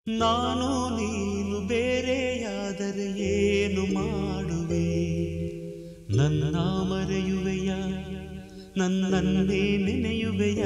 ನಾನು ನೀನು ಬೇರೆಯಾದರೆ ಏನು ಮಾಡುವೆ ನನ್ನ ಮರೆಯುವೆಯ ನನ್ನನ್ನೇ ನೆನೆಯುವೆಯ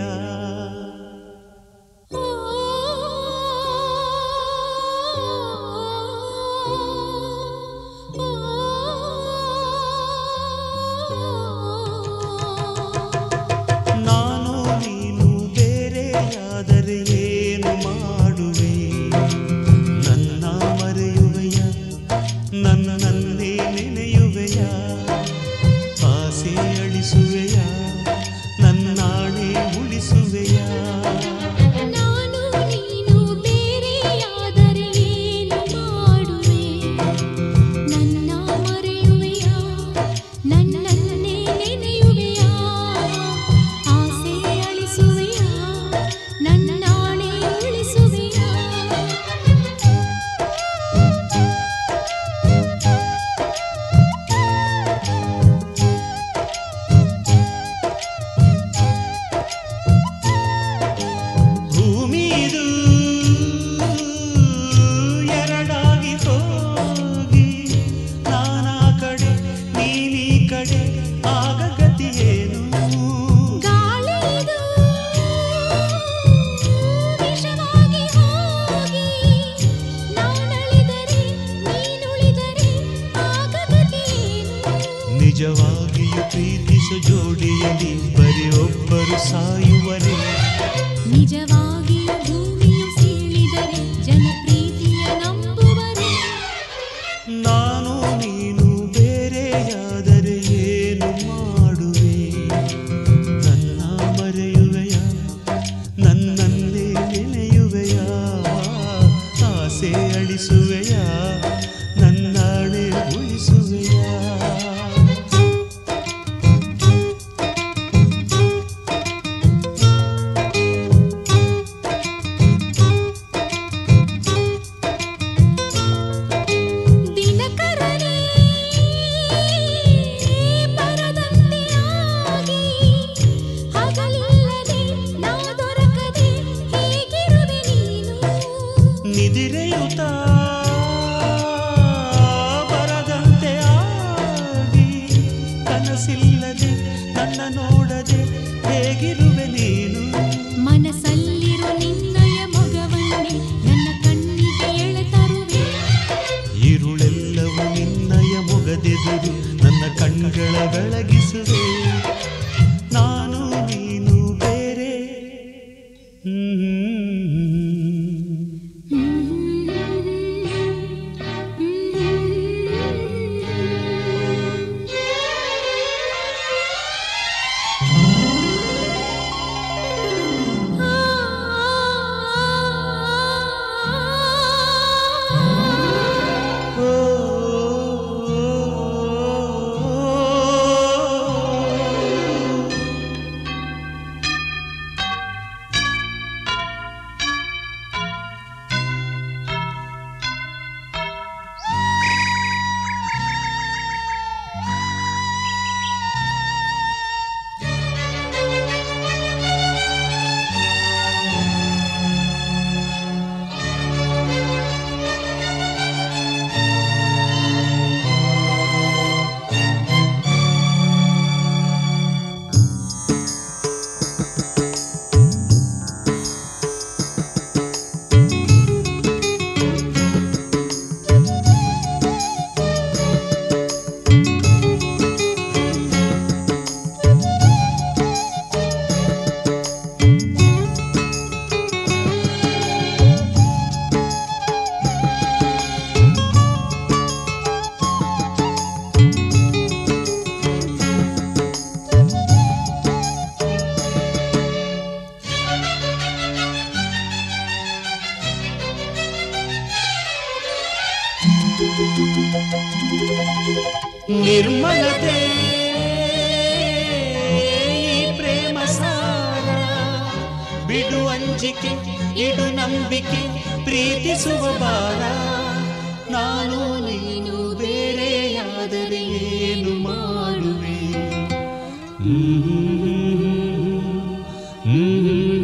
ನಾನು ನೀನು ಬೇರೆಯಾದರೆ ಏನು ಮಾಡುವೆ ನನ್ನ ಮರೆಯುವೆಯ ನನ್ನನ್ನೇ ನೆನೆಯುವೆಯ ಆಸೆ ಅಳಿಸುವೆಯ ನನ್ನಾಣೆ ಉಳಿಸುವೆಯ ನಾನು ನೀನು ಬೇರೆಯಾದರೆ ಏನು ಮಾಡುವೆ ನನ್ನ ಮರೆಯುವೆಯ ನನ್ನನ್ನೇ ನೆನೆಯುವೆಯ ಆಸೆ ಅಳಿಸುವೆಯ ನನ್ನಾಣೆ ಉಳಿಸುವೆಯ ಭೂಮಿದು ಎರಡಾಗಿ ಹೋಗಿ ನಾನಾ ಕಡೆ ನೀನೀ ಕಡೆ ಆಗ ಗತಿಯೇನು ಗಾಳಿದು ವಿಷವಾಗಿ ಹೋಗಿ ನಾನಳಿದರೆ ನೀನುಳಿದರೆ ಆಗಗತಿಯೇನು ನಿಜವಾಗಿಯೂ ಪ್ರೀತಿಸು ಜೋಡಿಯಲ್ಲಿ ಬರೀ ಒಬ್ಬರು ಸಾಯುವರೆ ನಿಜವಾಗಿಯೂ ಭೂಮಿಯು ಸೀಳಿದರೆ ಜನಪ್ರೀತಿಯ ನಂಬುವರು ನಾನು ನೀನು ಬೇರೆಯಾದರೆ ಏನು ಮಾಡುವೆ ನನ್ನ ಮರೆಯುವೆಯ ನನ್ನನ್ನೇ ನೆನೆಯುವೆಯ ಆಸೆ ಅಳಿಸುವೆಯ ನನ್ನಾಣೆ ಉಳಿಸುವೆಯ ದಿನಕರನೇ ಬರದಂತೆ ಆಗಿ ಹಗಲಿಲ್ಲದೆ ನಾ ದೊರಕದೆ ಹೇಗಿರುವೆ ನೀನು ನಿದಿರೆಯುತ ಬರದಂತೆ ಆಗಿ ಕನಸಿಲ್ಲದೆ ನನ್ನ ನೋಡದೆ ಹೇಗಿರುವೆ ನೀನು ಮನಸ್ಸಲ್ಲಿರೋ ನಿನ್ನಯ ಮಗವನ್ನೇ ನನ್ನ ಕಣ್ಣಿಗೆ ಎಳೆತರುವೆ ഇരുളെಲ್ಲವೂ ನಿನ್ನಯ ಮೊಗದೆದುರು ನನ್ನ ಕಣ್ಗಳ ಬೆಳಗಿಸುವೆ ನಾನು ನೀನು ಬೇರೆ ಹ್ಮ್. ಓ, ನಿರ್ಮಲತೆ ಈ ಪ್ರೇಮ ಸಾರ ಬಿಡು ಅಂಜಿಕೆ ಇಡು ನಂಬಿಕೆ ಪ್ರೀತಿಸುವ ಬಾರ ನಾನು ನೀನು ಬೇರೆಯಾದರೆ ಏನು ಮಾಡುವೆ ಹ್ಮ್ ಹ್ಮ್